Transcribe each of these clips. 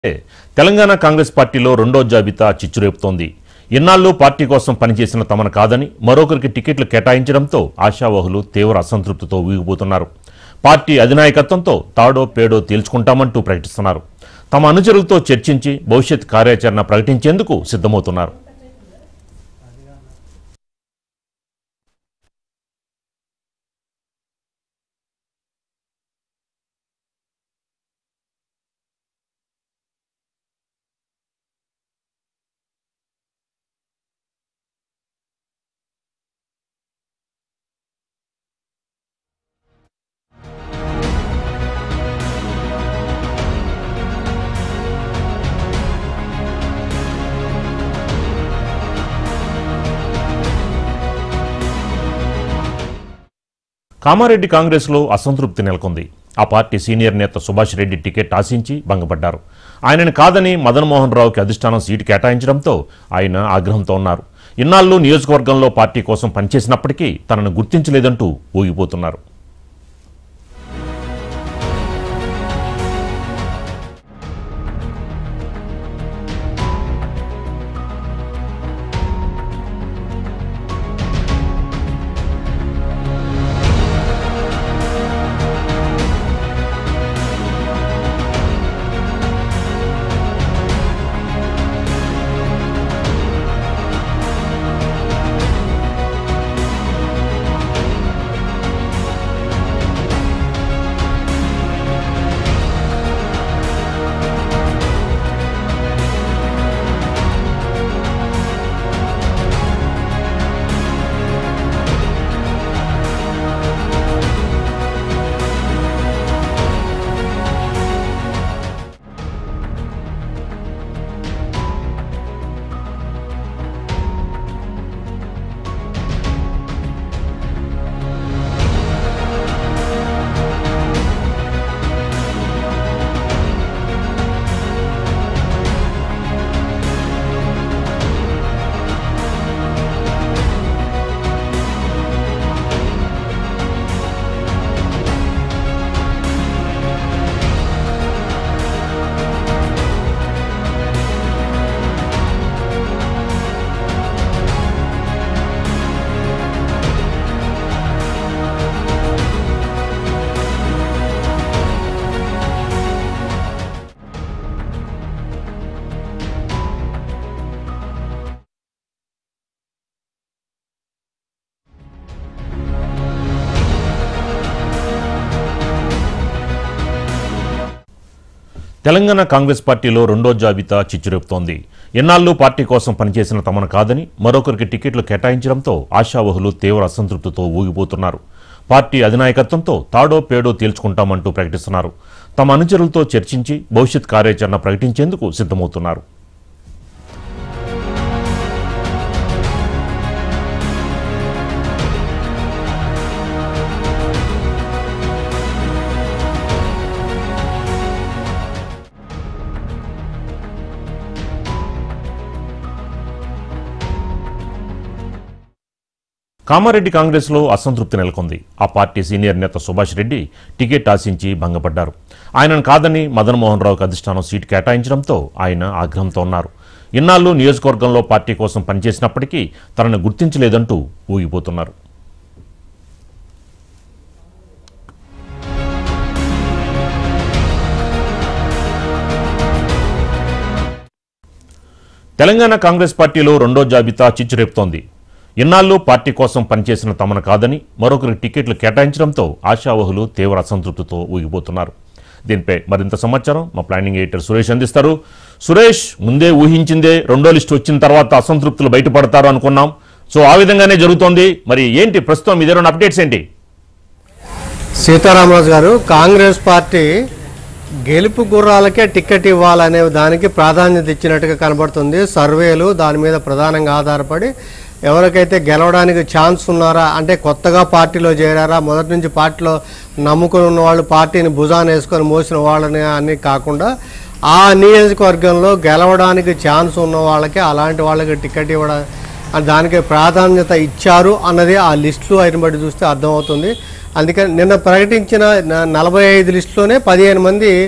తెలంగాణ కాంగ్రెస్ పార్టీలో రెండో జాబితా చిచ్చురేపుతోంది ఇన్నాళ్లు పార్టీ కోసం పనిచేసిన తమను కాదని మరొకరికి టికెట్లు కేటాయించడంతో ఆశావహులు తీవ్ర అసంతృప్తితో ఊగిపోతున్నారు పార్టీ అధినాయకత్వంతో తాడో పేడో తేల్చుకుంటామంటూ ప్రకటిస్తున్నారు తమ అనుచరులతో చర్చించి భవిష్యత్ కార్యాచరణ ప్రకటించేందుకు సిద్ధమవుతున్నారు కామారెడ్డి కాంగ్రెస్లో అసంతృప్తి నెలకొంది ఆ పార్టీ సీనియర్ నేత సుభాష్ రెడ్డి టికెట్ ఆశించి భంగపడ్డారు ఆయనను కాదని మదన్ మోహన్ రావుకి అధిష్టానం సీటు కేటాయించడంతో ఆయన ఆగ్రహంతో ఉన్నారు ఇన్నాళ్ళు నియోజకవర్గంలో పార్టీ కోసం పనిచేసినప్పటికీ తనను గుర్తించలేదంటూ ఊగిపోతున్నారు తెలంగాణ కాంగ్రెస్ పార్టీలో రెండో జాబితా చిచ్చురేపుతోంది ఎన్నాళ్ళు పార్టీ కోసం పనిచేసిన తమను కాదని మరొకరికి టికెట్లు కేటాయించడంతో ఆశావహులు తీవ్ర అసంతృప్తితో ఊగిపోతున్నారు పార్టీ అధినాయకత్వంతో తాడో పేడో తేల్చుకుంటామంటూ ప్రకటిస్తున్నారు తమ అనుచరులతో చర్చించి భవిష్యత్ కార్యాచరణ ప్రకటించేందుకు సిద్ధమవుతున్నారు కామారెడ్డి కాంగ్రెస్లో అసంతృప్తి నెలకొంది ఆ పార్టీ సీనియర్ నేత సుభాష్ రెడ్డి టికెట్ ఆశించి భంగపడ్డారు ఆయనను కాదని మదన్ మోహన్ రావుకి అధిష్టానం సీటు కేటాయించడంతో ఆయన ఆగ్రహంతో ఉన్నారు ఇన్నాళ్ళు నియోజకవర్గంలో పార్టీ కోసం పనిచేసినప్పటికీ తనను గుర్తించలేదంటూ ఊగిపోతున్నారు తెలంగాణ కాంగ్రెస్ పార్టీలో రెండో జాబితా చిచ్చురేపుతోంది ఇన్నాళ్ళు పార్టీ కోసం పనిచేసిన తమను కాదని మరొకరికి టికెట్లు కేటాయించడంతో ఆశావహులు తీవ్ర అసంతృప్తితో ఊగిపోతున్నారు దీనిపై మరింత సమాచారం మా ప్లానింగ్ ఎడిటర్ సురేష్ అందిస్తారు సురేష్ ముందే ఊహించిందే రెండో లిస్టు వచ్చిన తర్వాత అసంతృప్తులు బయటపడతారు అనుకున్నాం సో ఆ విధంగానే జరుగుతోంది మరి ఏంటి ప్రస్తుతం ఇదే రెండు అప్డేట్స్ ఏంటి సీతారామరాజు గారు కాంగ్రెస్ పార్టీ గెలుపు గుర్రాలకే టికెట్ ఇవ్వాలనే దానికి ప్రాధాన్యత ఇచ్చినట్టుగా కనబడుతుంది సర్వేలు దాని మీద ప్రధానంగా ఆధారపడి ఎవరికైతే గెలవడానికి ఛాన్స్ ఉన్నారా అంటే కొత్తగా పార్టీలో చేరారా మొదటి నుంచి పార్టీలో నమ్ముకుని ఉన్న వాళ్ళు పార్టీని భుజాన వేసుకొని మోసిన వాళ్ళని అని కాకుండా ఆ నియోజకవర్గంలో గెలవడానికి ఛాన్స్ ఉన్న వాళ్ళకి అలాంటి వాళ్ళకి టికెట్ ఇవ్వడం దానికి ప్రాధాన్యత ఇచ్చారు అన్నది ఆ లిస్టులు అయిన బట్టి చూస్తే అర్థమవుతుంది అందుకని నిన్న ప్రకటించిన న- నలభై ఐదు లిస్టులోనే పదిహేను మంది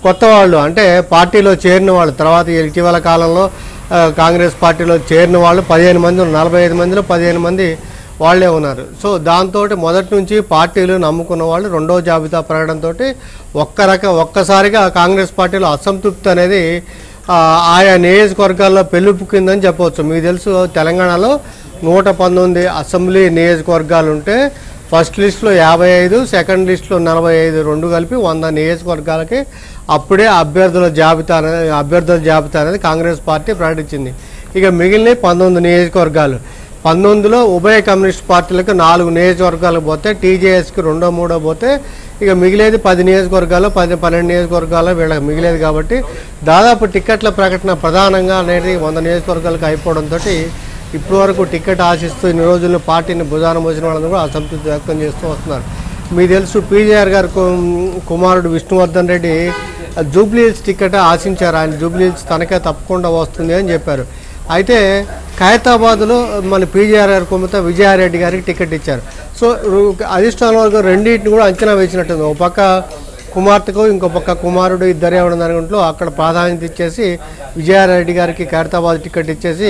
కొత్త వాళ్ళు అంటే పార్టీలో చేరిన వాళ్ళు తర్వాత ఇటీవల కాలంలో ఆ, కాంగ్రెస్ పార్టీలో చేరిన వాళ్ళు పదిహేను మంది ఉన్నారు. నలభై ఐదు మందిలో పదిహేను మంది వాళ్ళే ఉన్నారు సో దాంతో మొదటి నుంచి పార్టీలు నమ్ముకున్న వాళ్ళు రెండవ జాబితా పెరగడంతో ఒక్క రక ఒక్కసారిగా కాంగ్రెస్ పార్టీలో అసంతృప్తి అనేది ఆ, ఆయా నియోజకవర్గాల్లో పెళ్ళిపుక్కిందని చెప్పవచ్చు మీకు తెలుసు తెలంగాణలో నూట పంతొమ్మిది అసెంబ్లీ నియోజకవర్గాలు ఉంటే ఫస్ట్ లిస్ట్లో యాభై ఐదు సెకండ్ లిస్ట్లో నలభై ఐదు రెండు కలిపి వంద నియోజకవర్గాలకి అప్పుడే అభ్యర్థుల జాబితా అనేది అభ్యర్థుల జాబితా అనేది కాంగ్రెస్ పార్టీ ప్రకటించింది ఇక మిగిలిన పంతొమ్మిది నియోజకవర్గాలు పంతొమ్మిదిలో ఉభయ కమ్యూనిస్ట్ పార్టీలకు నాలుగు నియోజకవర్గాలకు పోతే టీజేఎస్కి రెండో మూడో పోతే ఇక మిగిలేది పది నియోజకవర్గాలు పది పన్నెండు నియోజకవర్గాలు వీళ్ళకి మిగిలేదు కాబట్టి దాదాపు టిక్కెట్ల ప్రకటన ప్రధానంగా అనేది వంద నియోజకవర్గాలకు అయిపోవడంతో ఇప్పటి వరకు టికెట్ ఆశిస్తూ ఇన్ని రోజులు పార్టీని భుజాన మోసిన వాళ్ళని కూడా అసంతృప్తి వ్యక్తం చేస్తూ వస్తున్నారు మీకు తెలుసు పీజీఆర్ గారు కు- కుమారుడు విష్ణువర్ధన్ రెడ్డి జూబ్లీహిల్స్ టికెట్ ఆశించారు ఆయన జూబ్లీహిల్స్ తనకే తప్పకుండా వస్తుంది అని చెప్పారు అయితే ఖైరతాబాద్లో మన పీజీఆర్ గారి కుమార్తె విజయారెడ్డి గారికి టికెట్ ఇచ్చారు సో రు- అధిష్టానం వర్గం రెండింటిని కూడా అంచనా వేసినట్టుంది ఒక పక్క కుమార్తెకు ఇంకో పక్క కుమారుడు ఇద్దరే ఉన్న దాంట్లో అక్కడ ప్రాధాన్యత ఇచ్చేసి విజయారెడ్డి గారికి ఖైరతాబాద్ టికెట్ ఇచ్చేసి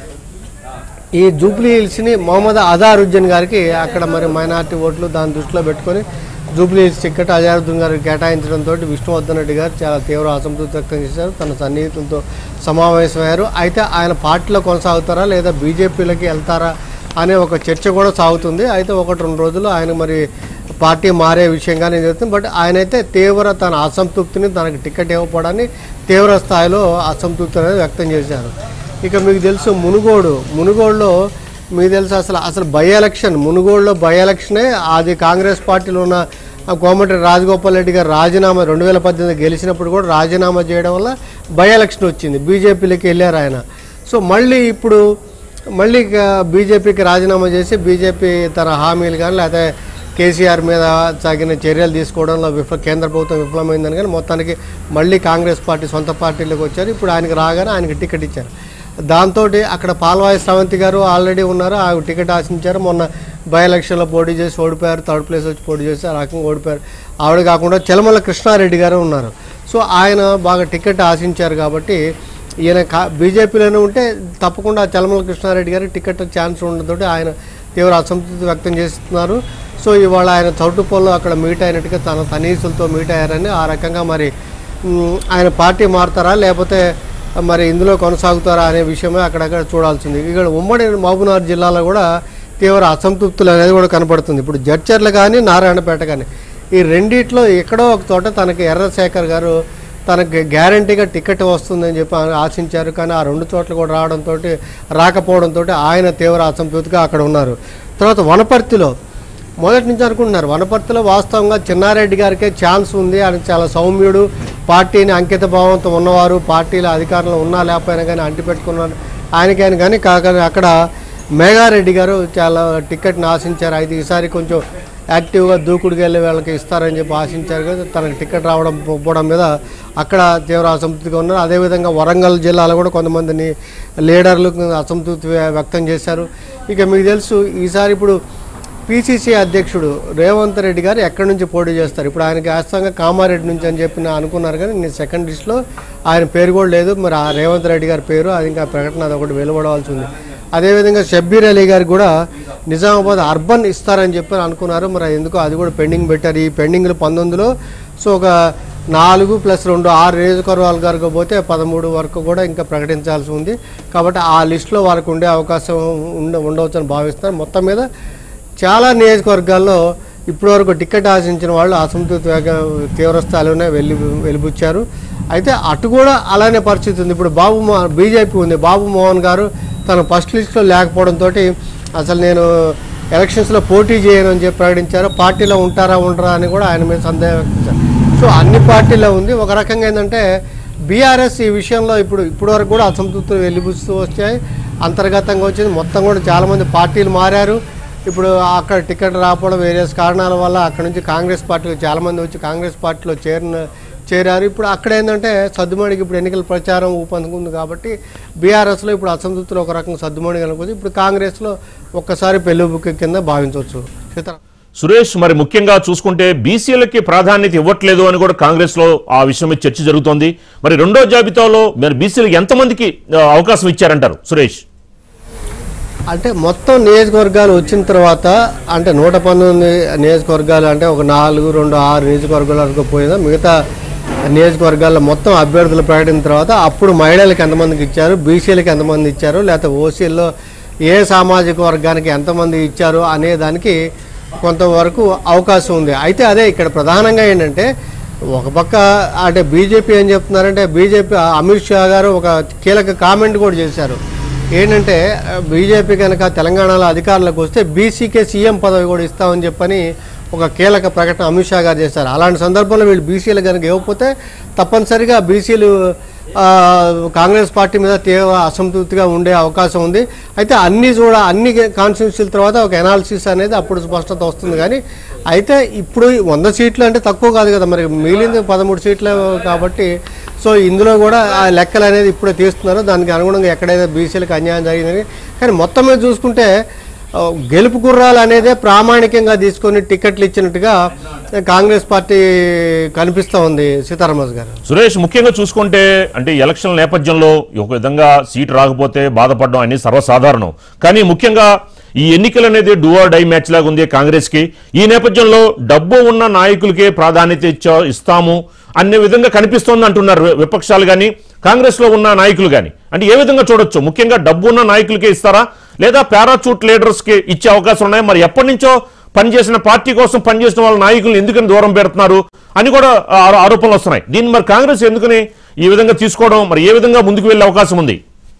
ఈ జూబ్లీ హిల్స్ని మొహమ్మద్ అజారుద్దీన్ గారికి అక్కడ మరి మైనార్టీ ఓట్లు దాన్ని దృష్టిలో పెట్టుకొని జూబ్లీ హిల్స్ టికెట్ అజారుద్దీన్ గారికి కేటాయించడంతో విష్ణువర్ధన్ రెడ్డి గారు చాలా తీవ్ర అసంతృప్తి వ్యక్తం చేశారు తన సన్నిహితులతో సమావేశమయ్యారు అయితే ఆయన పార్టీలో కొనసాగుతారా లేదా బీజేపీలోకి వెళ్తారా అనే ఒక చర్చ కూడా సాగుతుంది అయితే ఒకటి రెండు రోజులు ఆయన మరి పార్టీ మారే విషయంగానే జరుగుతుంది బట్ ఆయనైతే తీవ్ర తన అసంతృప్తిని తనకు టికెట్ ఇవ్వకపోవడాన్ని తీవ్ర స్థాయిలో అసంతృప్తి అనేది వ్యక్తం చేశారు ఇక మీకు తెలుసు మునుగోడు మునుగోడులో మీకు తెలుసు అసలు అసలు బై ఎలక్షన్ మునుగోడులో బై ఎలక్షనే అది కాంగ్రెస్ పార్టీలో ఉన్న ఆ కోమటి రాజగోపాల్ రెడ్డి గారు రాజీనామా రెండు వేల పద్దెనిమిది గెలిచినప్పుడు కూడా రాజీనామా చేయడం వల్ల బై ఎలక్షన్ వచ్చింది బీజేపీలోకి వెళ్ళారు ఆయన సో మళ్ళీ ఇప్పుడు మళ్ళీ ఇక బీజేపీకి రాజీనామా చేసి బీజేపీ తన హామీలు కానీ లేకపోతే కేసీఆర్ మీద తగిన చర్యలు తీసుకోవడంలో విఫల కేంద్ర ప్రభుత్వం విఫలమైందని కానీ మొత్తానికి మళ్ళీ కాంగ్రెస్ పార్టీ సొంత పార్టీలోకి వచ్చారు ఇప్పుడు ఆయనకి రాగానే ఆయనకి టికెట్ ఇచ్చారు దాంతో అక్కడ పాల్వాయి శ్రవంతి గారు ఆల్రెడీ ఉన్నారు ఆవిడ టికెట్ ఆశించారు మొన్న బై ఎలక్షన్లో పోటీ చేసి ఓడిపోయారు థర్డ్ ప్లేస్ వచ్చి పోటీ చేసి ఆ రకంగా ఓడిపోయారు ఆవిడ కాకుండా చెలమల కృష్ణారెడ్డి గారు ఉన్నారు సో ఆయన బాగా టికెట్ ఆశించారు కాబట్టి ఈయన కా బీజేపీలోనే ఉంటే తప్పకుండా చలమల కృష్ణారెడ్డి గారికి టికెట్ ఛాన్స్ ఉండడంతో ఆయన తీవ్ర అసంతృప్తి వ్యక్తం చేస్తున్నారు సో ఇవాళ ఆయన చౌటుపల్లో అక్కడ మీట్ అయినట్టుగా తన తనీసులతో మీట్ అయ్యారని ఆ రకంగా మరి మ్, ఆయన పార్టీ మారుతారా లేకపోతే మరి ఇందులో కొనసాగుతారా అనే విషయమే అక్కడక్కడ చూడాల్సింది ఇక్కడ ఉమ్మడి మహబూబ్నగర్ జిల్లాలో కూడా తీవ్ర అసంతృప్తులు అనేది కూడా కనపడుతుంది ఇప్పుడు జడ్చర్ల కానీ నారాయణపేట కానీ ఈ రెండిట్లో ఎక్కడో ఒక చోట తనకి ఎర్రశేఖర్ గారు తనకి గ్యారంటీగా టికెట్ వస్తుందని చెప్పి ఆయన ఆశించారు కానీ ఆ రెండు చోట్ల కూడా రావడంతో రాకపోవడంతో ఆయన తీవ్ర అసంతృప్తిగా అక్కడ ఉన్నారు తర్వాత వనపర్తిలో మొదటి నుంచి అనుకుంటున్నారు వనపర్తిలో వాస్తవంగా చిన్నారెడ్డి గారికే ఛాన్స్ ఉంది ఆయన చాలా సౌమ్యుడు పార్టీని అంకిత భావంతో ఉన్నవారు పార్టీలో అధికారంలో ఉన్నా లేకపోయినా కానీ అంటిపెట్టుకున్నారు ఆయనకైనా కానీ కాక అక్కడ మేఘారెడ్డి గారు చాలా టికెట్ని ఆశించారు అయితే ఈసారి కొంచెం యాక్టివ్గా దూకుడుగా వెళ్ళే వాళ్ళకి ఇస్తారని చెప్పి ఆశించారు కదా తనకు టికెట్ రావడం పోవడం మీద అక్కడ తీవ్ర అసంతృప్తిగా ఉన్నారు అదేవిధంగా వరంగల్ జిల్లాలో కూడా కొంతమందిని లీడర్లు అసంతృప్తి వ్యక్తం చేశారు ఇక మీకు తెలుసు ఈసారి ఇప్పుడు పిసిసి అధ్యక్షుడు రేవంత్ రెడ్డి గారు ఎక్కడి నుంచి పోటీ చేస్తారు ఇప్పుడు ఆయనకి వాస్తవంగా కామారెడ్డి నుంచి అని చెప్పి నా- అనుకున్నారు కానీ నేను సెకండ్ లిస్ట్లో ఆయన పేరు కూడా లేదు మరి ఆ రేవంత్ రెడ్డి గారి పేరు అది ఇంకా ప్రకటన అది ఒకటి వెలువడవలసి ఉంది అదేవిధంగా షబ్బీర్ అలీ గారు కూడా నిజామాబాద్ అర్బన్ ఇస్తారని చెప్పి అనుకున్నారు మరి ఎందుకో అది కూడా పెండింగ్ పెట్టారు ఈ పెండింగ్లు పంతొమ్మిదిలో సో ఒక నాలుగు ప్లస్ రెండు ఆరు నియోజకవర్గాల వరకు పోతే పదమూడు వరకు కూడా ఇంకా ప్రకటించాల్సి ఉంది కాబట్టి ఆ లిస్టులో వారికి ఉండే అవకాశం ఉండ ఉండవచ్చు అని భావిస్తున్నారు మొత్తం మీద చాలా నియోజకవర్గాల్లో ఇప్పటివరకు టికెట్ ఆశించిన వాళ్ళు అసంతృప్తి వేగ తీవ్ర స్థాయిలోనే వెళ్ళి వెలిబుచ్చారు అయితే అటు కూడా అలానే పరిస్థితి ఉంది ఇప్పుడు బాబు మో బీజేపీ ఉంది బాబు మోహన్ గారు తన ఫస్ట్ లిస్ట్లో లేకపోవడంతో అసలు నేను ఎలక్షన్స్లో పోటీ చేయను అని చెప్పి ప్రకటించారు పార్టీలో ఉంటారా ఉండరా అని కూడా ఆయన మీద సందేహం వ్యక్తం చేశారు సో అన్ని పార్టీల్లో ఉంది ఒక రకంగా ఏంటంటే బీఆర్ఎస్ ఈ విషయంలో ఇప్పుడు ఇప్పటి వరకు కూడా అసంతృప్తులు వెలిబుస్తూ వచ్చాయి అంతర్గతంగా వచ్చింది మొత్తం కూడా చాలామంది పార్టీలు మారారు ఇప్పుడు అక్కడ టికెట్ రాకపోవడం వేరియస్ కారణాల వల్ల అక్కడ నుంచి కాంగ్రెస్ పార్టీకి చాలామంది వచ్చి కాంగ్రెస్ పార్టీలో చేరిన చేరారు ఇప్పుడు అక్కడ ఏంటంటే సద్దుమణికి ఇప్పుడు ఎన్నికల ప్రచారం ఊపందుకుంది కాబట్టి బీఆర్ఎస్లో ఇప్పుడు అసంతృప్తులు ఒక రకంగా సద్దుమణి కనుకొచ్చి ఇప్పుడు కాంగ్రెస్లో ఒక్కసారి పెళ్లి బుక్ కింద భావించవచ్చు సీతారాం సురేష్ మరి ముఖ్యంగా చూసుకుంటే బీసీలకి ప్రాధాన్యత ఇవ్వట్లేదు అని కూడా కాంగ్రెస్ లో ఆ విషయం మీద చర్చ జరుగుతోంది మరి రెండో జాబితాలో మరి బీసీలకు ఎంతమందికి ఆ, అవకాశం ఇచ్చారంటారు సురేష్ అంటే మొత్తం నియోజకవర్గాలు వచ్చిన తర్వాత అంటే నూట పంతొమ్మిది నియోజకవర్గాలు అంటే ఒక నాలుగు రెండు ఆరు నియోజకవర్గాల వరకు పోయినా మిగతా నియోజకవర్గాల్లో మొత్తం అభ్యర్థులు ప్రకటించిన తర్వాత అప్పుడు మహిళలకు ఎంతమందికి ఇచ్చారు బీసీలకు ఎంతమంది ఇచ్చారు లేకపోతే ఓసీల్లో ఏ సామాజిక వర్గానికి ఎంతమంది ఇచ్చారు అనే దానికి కొంతవరకు అవకాశం ఉంది అయితే అదే ఇక్కడ ప్రధానంగా ఏంటంటే ఒక పక్క అంటే బీజేపీ ఏం చెప్తున్నారంటే బీజేపీ అమిత్ షా గారు ఒక కీలక కామెంట్ కూడా చేశారు ఏంటంటే బీజేపీ కనుక తెలంగాణలో అధికారంలోకి వస్తే బీసీకే సీఎం పదవి కూడా ఇస్తామని చెప్పని ఒక కీలక ప్రకటన అమిత్ షా గారు చేశారు అలాంటి సందర్భంలో వీళ్ళు బీసీలు కనుక ఇవ్వకపోతే తప్పనిసరిగా బీసీలు ఆ, కాంగ్రెస్ పార్టీ మీద తీవ్ర అసంతృప్తిగా ఉండే అవకాశం ఉంది అయితే అన్ని చూడ అన్ని కాన్స్టిట్యూన్సీల తర్వాత ఒక ఎనాలిసిస్ అనేది అప్పుడు స్పష్టత వస్తుంది కానీ అయితే ఇప్పుడు వంద సీట్లు అంటే తక్కువ కాదు కదా మరి మిగిలింది పదమూడు సీట్లు కాబట్టి సో ఇందులో కూడా ఆ లెక్కలు అనేది ఇప్పుడే తీస్తున్నారు దానికి అనుగుణంగా ఎక్కడైతే బీసీలకు అన్యాయం జరిగిందని కానీ మొత్తం మీద చూసుకుంటే ఆ, గెలుపు గుర్రాలు అనేదే ప్రామాణికంగా తీసుకొని టికెట్లు ఇచ్చినట్టుగా కాంగ్రెస్ పార్టీ కనిపిస్తూ ఉంది సీతారామరాజు గారు సురేష్ ముఖ్యంగా చూసుకుంటే అంటే ఎలక్షన్ నేపథ్యంలో ఒక విధంగా సీట్ రాకపోతే బాధపడడం అనేది సర్వసాధారణం కానీ ముఖ్యంగా ఈ ఎన్నికలు అనేది డూ ఆర్ డై మ్యాచ్ లాగా ఉంది కాంగ్రెస్ కి ఈ నేపథ్యంలో డబ్బు ఉన్న నాయకులకే ప్రాధాన్యత ఇచ్చా ఇస్తాము అనే విధంగా కనిపిస్తోంది అంటున్నారు వి- విపక్షాలు కానీ కాంగ్రెస్ లో ఉన్న నాయకులు కానీ అంటే ఏ విధంగా చూడొచ్చు ముఖ్యంగా డబ్బు ఉన్న నాయకులకే ఇస్తారా లేదా పారాచూట్ లీడర్స్ కి ఇచ్చే అవకాశం ఉన్నాయి మరి ఎప్పటి నుంచో పనిచేసిన పార్టీ కోసం పనిచేసిన వాళ్ళ నాయకులు ఎందుకని దూరం పెడుతున్నారు అని కూడా ఆ- ఆరోపణలు వస్తున్నాయి దీన్ని మరి కాంగ్రెస్ ఎందుకని ఈ విధంగా తీసుకోవడం మరి ఏ విధంగా ముందుకు వెళ్ళే అవకాశం ఉంది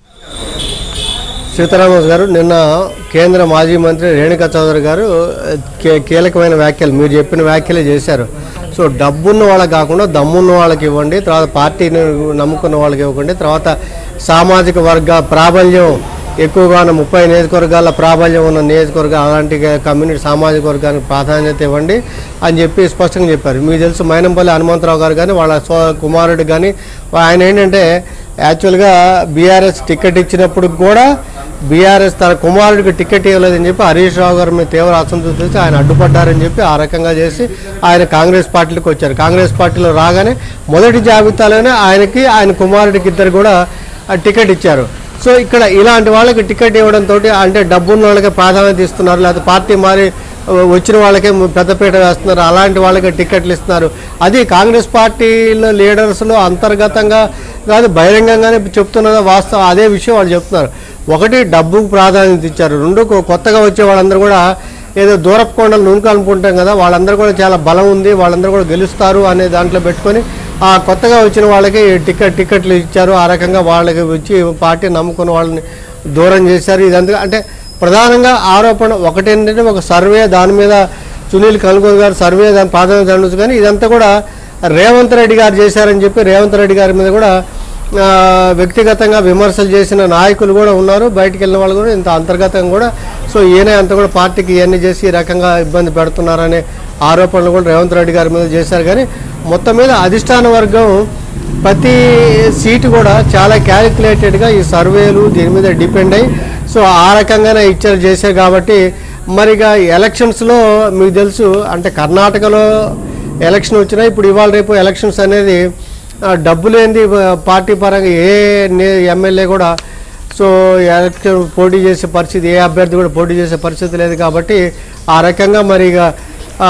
సీతారామరాజు గారు నిన్న కేంద్ర మాజీ మంత్రి రేణుకా చౌదరి గారు కీ- కీలకమైన వ్యాఖ్యలు మీరు చెప్పిన వ్యాఖ్యలే చేశారు సో డబ్బున్న వాళ్ళకి కాకుండా దమ్మున్న వాళ్ళకి ఇవ్వండి తర్వాత పార్టీని నమ్ముకున్న వాళ్ళకి ఇవ్వకండి తర్వాత సామాజిక వర్గ ప్రాబల్యం ఎక్కువగా ఉన్న ముప్పై నియోజకవర్గాల ప్రాబల్యం ఉన్న నియోజకవర్గం అలాంటి కమ్యూనిటీ సామాజిక వర్గానికి ప్రాధాన్యత ఇవ్వండి అని చెప్పి స్పష్టంగా చెప్పారు మీకు తెలుసు మైనంపల్లి హనుమంతరావు గారు కానీ వాళ్ళ సో కుమారుడు కానీ ఆయన ఏంటంటే యాక్చువల్గా బీఆర్ఎస్ టికెట్ ఇచ్చినప్పుడు కూడా బీఆర్ఎస్ తన కుమారుడికి టికెట్ ఇవ్వలేదని చెప్పి హరీష్ రావు గారి మీద తీవ్ర అసంతృప్తి వచ్చి ఆయన అడ్డుపడ్డారని చెప్పి ఆ రకంగా చేసి ఆయన కాంగ్రెస్ పార్టీలోకి వచ్చారు కాంగ్రెస్ పార్టీలో రాగానే మొదటి జాబితాలోనే ఆయనకి ఆయన కుమారుడికి ఇద్దరు కూడా ఆ టికెట్ ఇచ్చారు సో ఇక్కడ ఇలాంటి వాళ్ళకి టికెట్ ఇవ్వడంతో అంటే డబ్బున్న వాళ్ళకి ప్రాధాన్యత ఇస్తున్నారు లేకపోతే పార్టీ మారి ఆ, వచ్చిన వాళ్ళకే పెద్దపీట వేస్తున్నారు అలాంటి వాళ్ళకి టికెట్లు ఇస్తున్నారు అది కాంగ్రెస్ పార్టీలో లీడర్స్లో అంతర్గతంగా కాదు బహిరంగంగానే చెప్తున్నది వాస్తవం అదే విషయం వాళ్ళు చెప్తున్నారు ఒకటి డబ్బుకు ప్రాధాన్యత ఇచ్చారు రెండు కొ- కొత్తగా వచ్చే వాళ్ళందరూ కూడా ఏదో దూరపు కొండలు నూనె అనుకుంటాం కదా వాళ్ళందరూ కూడా చాలా బలం ఉంది వాళ్ళందరూ కూడా గెలుస్తారు అనే దాంట్లో పెట్టుకొని ఆ కొత్తగా వచ్చిన వాళ్ళకి టికెట్ టికెట్లు ఇచ్చారు ఆ రకంగా వాళ్ళకి వచ్చి పార్టీ నమ్ముకున్న వాళ్ళని దూరం చేశారు ఇదంతా అంటే ప్రధానంగా ఆరోపణ ఒకటేంటంటే ఒక సర్వే దాని మీద సునీల్ కనుగోలు గారు సర్వే దాని ప్రాధాన్యత ఉండొచ్చు కానీ ఇదంతా కూడా రేవంత్ రెడ్డి గారు చేశారని చెప్పి రేవంత్ రెడ్డి గారి మీద కూడా ఆ, వ్యక్తిగతంగా విమర్శలు చేసిన నాయకులు కూడా ఉన్నారు బయటికి వెళ్ళిన వాళ్ళు కూడా ఇంత అంతర్గతంగా కూడా సో ఈయన అంతా కూడా పార్టీకి ఇవన్నీ చేసి ఈ రకంగా ఇబ్బంది పెడుతున్నారనే ఆరోపణలు కూడా రేవంత్ రెడ్డి గారి మీద చేశారు కానీ మొత్తం మీద అధిష్టాన వర్గం ప్రతి సీటు కూడా చాలా క్యాలిక్యులేటెడ్గా ఈ సర్వేలు దీని మీద డిపెండ్ అయ్యి సో ఆ రకంగానే ఇచ్చారు చేశారు కాబట్టి మరిగా ఎలక్షన్స్లో మీకు తెలుసు అంటే కర్ణాటకలో ఎలక్షన్ వచ్చినా ఇప్పుడు ఇవాళ రేపు ఎలక్షన్స్ అనేది ఆ, డబ్బు లేనిది ఆ, పార్టీ పరంగా ఏ నే- ఎమ్మెల్యే కూడా సో ఎలక్షన్ పోటీ చేసే పరిస్థితి ఏ అభ్యర్థి కూడా పోటీ చేసే పరిస్థితి లేదు కాబట్టి ఆ రకంగా మరి ఇక ఆ,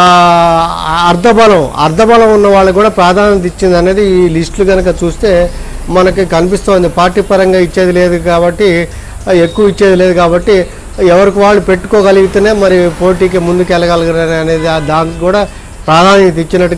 అర్ధబలం అర్ధబలం ఉన్న వాళ్ళకి కూడా ప్రాధాన్యత ఇచ్చింది అనేది ఈ లిస్టులు కనుక చూస్తే మనకి కనిపిస్తోంది పార్టీ పరంగా ఇచ్చేది లేదు కాబట్టి ఆ, ఎక్కువ ఇచ్చేది లేదు కాబట్టి ఎవరికి వాళ్ళు పెట్టుకోగలిగితేనే మరి పోటీకి ముందుకు వెళ్ళగలగరు అనేది ఆ దానికి కూడా ప్రాధాన్యత ఇచ్చినట్టు